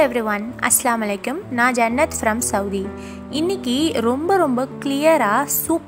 every one அஸ்லாம் வலைக்கம் நான் ஜன்னத் ஃப்ரம் சவுதி இன்னைக்கு ரொம்ப ரொம்ப கிளியராக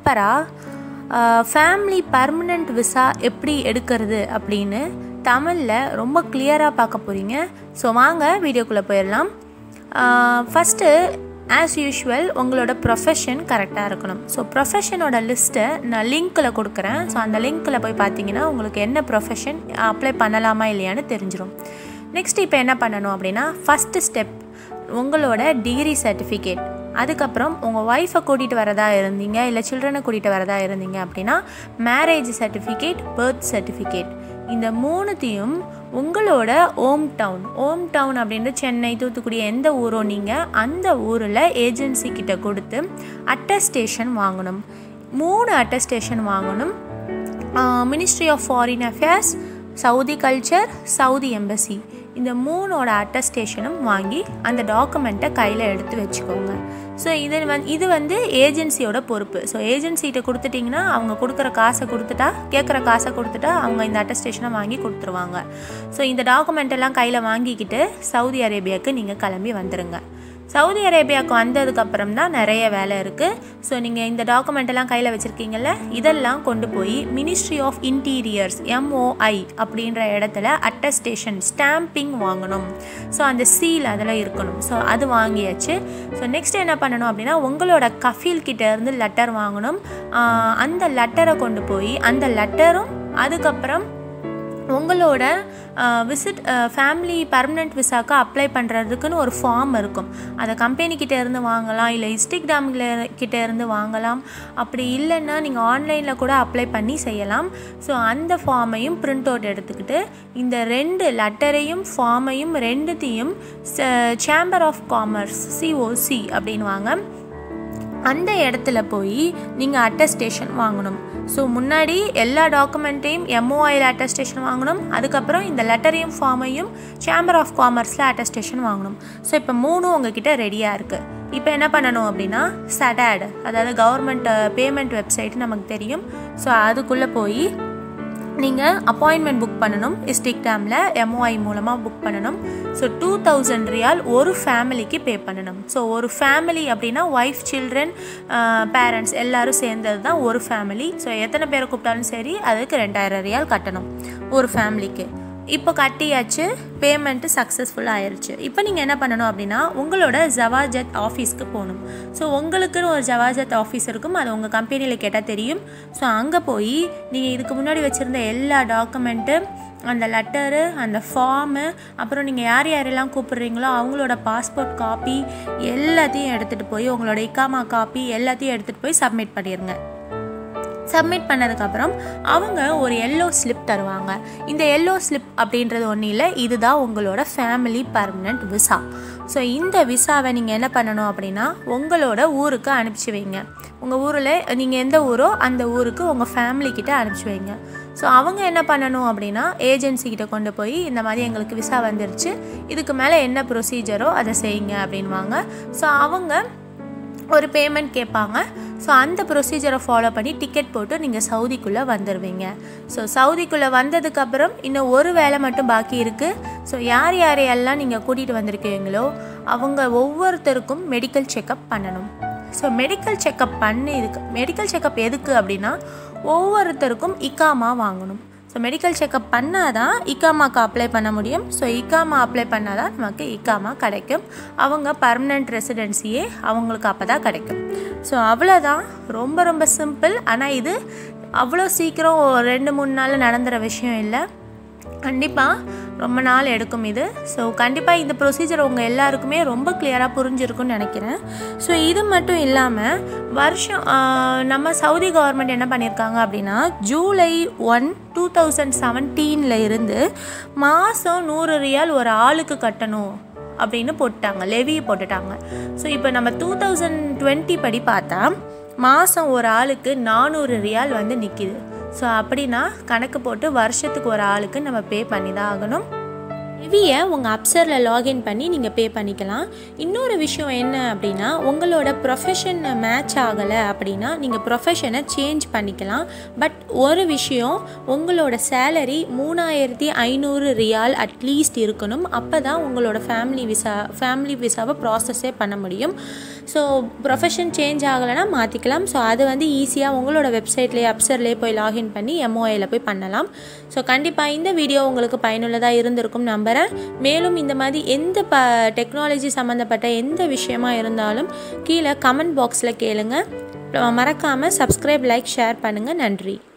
சூப்பராக ஃபேமிலி பர்மனண்ட் விசா எப்படி எடுக்கிறது அப்படின்னு தமிழில் ரொம்ப கிளியராக பார்க்க போகிறீங்க ஸோ வாங்க வீடியோக்குள்ளே போயிடலாம் ஃபஸ்ட்டு ஆஸ் யூஷுவல் உங்களோட ப்ரொஃபஷன் கரெக்டாக இருக்கணும் ஸோ ப்ரொஃபஷனோட லிஸ்ட்டை நான் லிங்க்கில் கொடுக்குறேன் ஸோ அந்த லிங்க்கில் போய் பார்த்தீங்கன்னா உங்களுக்கு என்ன ப்ரொஃபஷன் அப்ளை பண்ணலாமா இல்லையான்னு தெரிஞ்சிடும் நெக்ஸ்ட் இப்போ என்ன பண்ணணும் அப்படின்னா ஃபஸ்ட்டு ஸ்டெப் உங்களோட டிகிரி சர்டிஃபிகேட் அதுக்கப்புறம் உங்கள் ஒய்ஃபை கூட்டிகிட்டு வரதா இருந்தீங்க இல்லை சில்ட்ரனை கூட்டிகிட்டு வரதா இருந்தீங்க அப்படின்னா மேரேஜ் சர்டிஃபிகேட் பர்த் சர்டிஃபிகேட் இந்த மூணுத்தையும் உங்களோட ஓம் டவுன் ஓம் டவுன் அப்படின்ற சென்னை தூத்துக்குடி எந்த ஊரோ நீங்கள் அந்த ஊரில் ஏஜென்சி கிட்ட கொடுத்து அட்டஸ்டேஷன் வாங்கணும் மூணு அட்டஸ்டேஷன் வாங்கணும் ministry of foreign affairs Saudi culture Saudi embassy இந்த மூணோட அட்டஸ்டேஷனும் வாங்கி அந்த டாக்குமெண்ட்டை கையில் எடுத்து வச்சுக்கோங்க ஸோ இது வந்து இது வந்து ஏஜென்சியோட பொறுப்பு ஸோ ஏஜென்சிகிட்ட கொடுத்துட்டிங்கன்னா அவங்க கொடுக்குற காசை கொடுத்துட்டா கேட்குற காசை கொடுத்துட்டா அவங்க இந்த அட்டஸ்டேஷனை வாங்கி கொடுத்துருவாங்க ஸோ இந்த டாக்குமெண்ட் எல்லாம் கையில் வாங்கிக்கிட்டு சவுதி அரேபியாவுக்கு நீங்கள் கிளம்பி வந்துடுங்க சவுதி அரேபியாவுக்கு வந்ததுக்கப்புறம் தான் நிறைய வேலை இருக்குது ஸோ நீங்கள் இந்த டாக்குமெண்ட் எல்லாம் கையில் வச்சுருக்கீங்கல்ல இதெல்லாம் கொண்டு போய் மினிஸ்ட்ரி ஆஃப் இன்டீரியர்ஸ் எம்ஓஐ அப்படின்ற இடத்துல அட்டஸ்டேஷன் ஸ்டாம்பிங் வாங்கணும் ஸோ அந்த சீல் அதில் இருக்கணும் ஸோ அது வாங்கியாச்சு ஸோ நெக்ஸ்ட் என்ன பண்ணணும் அப்படின்னா உங்களோட கஃபீல் கிட்ட இருந்து லெட்டர் வாங்கணும் அந்த லெட்டரை கொண்டு போய் அந்த லெட்டரும் அதுக்கப்புறம் உங்களோட விசிட் ஃபேமிலி பர்மனெண்ட் விசாக்கு அப்ளை பண்ணுறதுக்குன்னு ஒரு ஃபார்ம் இருக்கும் அதை கம்பெனிக்கிட்ட இருந்து வாங்கலாம் இல்லை இஸ்டிக் டேமில் கிட்ட இருந்து வாங்கலாம் அப்படி இல்லைன்னா நீங்கள் ஆன்லைனில் கூட அப்ளை பண்ணி செய்யலாம் ஸோ அந்த ஃபார்மையும் பிரிண்ட் அவுட் எடுத்துக்கிட்டு இந்த ரெண்டு லெட்டரையும் ஃபார்மையும் ரெண்டுத்தையும் சேம்பர் ஆஃப் காமர்ஸ் சிஓசி அப்படின்னு வாங்க அந்த இடத்துல போய் நீங்கள் அட்டஸ்டேஷன் வாங்கணும் ஸோ முன்னாடி எல்லா டாக்குமெண்ட்டையும் எம்ஓஐயில் அட்டஸ்டேஷன் வாங்கணும் அதுக்கப்புறம் இந்த லெட்டரையும் ஃபார்மையும் சேம்பர் ஆஃப் காமர்ஸில் அட்டஸ்டேஷன் வாங்கணும் ஸோ இப்போ மூணும் உங்ககிட்ட ரெடியாக இருக்குது இப்போ என்ன பண்ணணும் அப்படின்னா சடாட் அதாவது கவர்மெண்ட் பேமெண்ட் வெப்சைட் நமக்கு தெரியும் ஸோ அதுக்குள்ளே போய் நீங்கள் அப்பாயின்மெண்ட் புக் பண்ணணும் இஸ்டிக் டேமில் எம்ஓஐ மூலமாக புக் பண்ணணும் ஸோ டூ தௌசண்ட் ரியால் ஒரு ஃபேமிலிக்கு பே பண்ணணும் ஸோ ஒரு ஃபேமிலி அப்படின்னா ஒய்ஃப் சில்ட்ரன் பேரண்ட்ஸ் எல்லோரும் சேர்ந்தது தான் ஒரு ஃபேமிலி ஸோ எத்தனை பேரை கூப்பிட்டாலும் சரி அதுக்கு ரெண்டாயிரம் ரியால் கட்டணும் ஒரு ஃபேமிலிக்கு இப்போ கட்டியாச்சு பேமெண்ட்டு சக்ஸஸ்ஃபுல்லாக ஆயிடுச்சு இப்போ நீங்கள் என்ன பண்ணணும் அப்படின்னா உங்களோட ஜவாஜத் ஆஃபீஸ்க்கு போகணும் ஸோ உங்களுக்குன்னு ஒரு ஜவாஜத் ஆஃபீஸ் இருக்கும் அது உங்கள் கம்பெனியில் கேட்டால் தெரியும் ஸோ அங்கே போய் நீங்கள் இதுக்கு முன்னாடி வச்சுருந்த எல்லா டாக்குமெண்ட்டு அந்த லெட்டரு அந்த ஃபார்மு அப்புறம் நீங்கள் யார் யாரெல்லாம் கூப்பிட்றீங்களோ அவங்களோட பாஸ்போர்ட் காப்பி எல்லாத்தையும் எடுத்துகிட்டு போய் உங்களோட இக்காமா காப்பி எல்லாத்தையும் எடுத்துகிட்டு போய் சப்மிட் பண்ணிடுங்க சப்மிட் பண்ணதுக்கப்புறம் அவங்க ஒரு எல்லோ ஸ்லிப் தருவாங்க இந்த எல்லோ ஸ்லிப் அப்படின்றது ஒன்றும் இல்லை இதுதான் உங்களோட ஃபேமிலி பர்மனண்ட் விசா ஸோ இந்த விசாவை நீங்கள் என்ன பண்ணணும் அப்படின்னா உங்களோட ஊருக்கு அனுப்பிச்சி வைங்க உங்கள் ஊரில் நீங்கள் எந்த ஊரோ அந்த ஊருக்கு உங்கள் ஃபேமிலிக்கிட்ட அனுப்பிச்சி வைங்க ஸோ அவங்க என்ன பண்ணணும் அப்படின்னா ஏஜென்சிக்கிட்ட கொண்டு போய் இந்த மாதிரி எங்களுக்கு விசா வந்துருச்சு இதுக்கு மேலே என்ன ப்ரொசீஜரோ அதை செய்யுங்க அப்படின்வாங்க ஸோ அவங்க ஒரு பேமெண்ட் கேட்பாங்க ஸோ அந்த ப்ரொசீஜரை ஃபாலோ பண்ணி டிக்கெட் போட்டு நீங்கள் சவுதிக்குள்ளே வந்துடுவீங்க ஸோ சவுதிக்குள்ளே வந்ததுக்கப்புறம் இன்னும் ஒரு வேலை மட்டும் பாக்கி இருக்குது ஸோ யார் யாரையெல்லாம் நீங்கள் கூட்டிகிட்டு வந்திருக்கீங்களோ அவங்க ஒவ்வொருத்தருக்கும் மெடிக்கல் செக்கப் பண்ணணும் ஸோ மெடிக்கல் செக்கப் பண்ணி இதுக்கு மெடிக்கல் செக்கப் எதுக்கு அப்படின்னா ஒவ்வொருத்தருக்கும் இக்காமா வாங்கணும் ஸோ மெடிக்கல் செக்கப் பண்ணால் தான் இக்காமாக்கு அப்ளை பண்ண முடியும் ஸோ இக்காமா அப்ளை பண்ணால் தான் நமக்கு இக்காமா கிடைக்கும் அவங்க பர்மனெண்ட் ரெசிடென்சியே அவங்களுக்கு அப்போ தான் கிடைக்கும் ஸோ அவ்வளோதான் ரொம்ப ரொம்ப சிம்பிள் ஆனால் இது அவ்வளோ சீக்கிரம் ரெண்டு மூணு நாள் நடந்துகிற விஷயம் இல்லை கண்டிப்பாக ரொம்ப நாள் எடுக்கும் இது ஸோ கண்டிப்பாக இந்த ப்ரொசீஜர் உங்கள் எல்லாருக்குமே ரொம்ப கிளியராக புரிஞ்சிருக்குன்னு நினைக்கிறேன் ஸோ இது மட்டும் இல்லாமல் வருஷம் நம்ம சவுதி கவர்மெண்ட் என்ன பண்ணியிருக்காங்க அப்படின்னா ஜூலை ஒன் டூ தௌசண்ட் செவன்டீனில் இருந்து மாதம் நூறு ரியால் ஒரு ஆளுக்கு கட்டணும் அப்படின்னு போட்டாங்க லெவி போட்டுட்டாங்க ஸோ இப்போ நம்ம டூ தௌசண்ட் டுவெண்ட்டி படி பார்த்தா மாதம் ஒரு ஆளுக்கு நானூறு ரியால் வந்து நிற்கிது ஸோ அப்படின்னா கணக்கு போட்டு வருஷத்துக்கு ஒரு ஆளுக்கு நம்ம பே பண்ணி தான் ஆகணும் ஹெவியை உங்கள் அப்சரில் லாகின் பண்ணி நீங்கள் பே பண்ணிக்கலாம் இன்னொரு விஷயம் என்ன அப்படின்னா உங்களோட ப்ரொஃபஷன் மேட்ச் ஆகலை அப்படின்னா நீங்கள் ப்ரொஃபஷனை சேஞ்ச் பண்ணிக்கலாம் பட் ஒரு விஷயம் உங்களோட சேலரி மூணாயிரத்தி ஐநூறு ரியால் அட்லீஸ்ட் இருக்கணும் அப்போ தான் உங்களோட ஃபேமிலி விசா ஃபேமிலி விசாவை ப்ராசஸே பண்ண முடியும் ஸோ ப்ரொஃபஷன் சேஞ்ச் ஆகலைன்னா மாற்றிக்கலாம் ஸோ அது வந்து ஈஸியாக உங்களோட வெப்சைட்லேயே அப்சர்லேயே போய் லாகின் பண்ணி எம்ஓஐயில் போய் பண்ணலாம் ஸோ கண்டிப்பாக இந்த வீடியோ உங்களுக்கு பயனுள்ளதாக இருந்திருக்கும் நம்புகிறேன் மேலும் இந்த மாதிரி எந்த ப டெக்னாலஜி சம்மந்தப்பட்ட எந்த விஷயமா இருந்தாலும் கீழே கமெண்ட் பாக்ஸில் கேளுங்க மறக்காமல் சப்ஸ்கிரைப் லைக் ஷேர் பண்ணுங்கள் நன்றி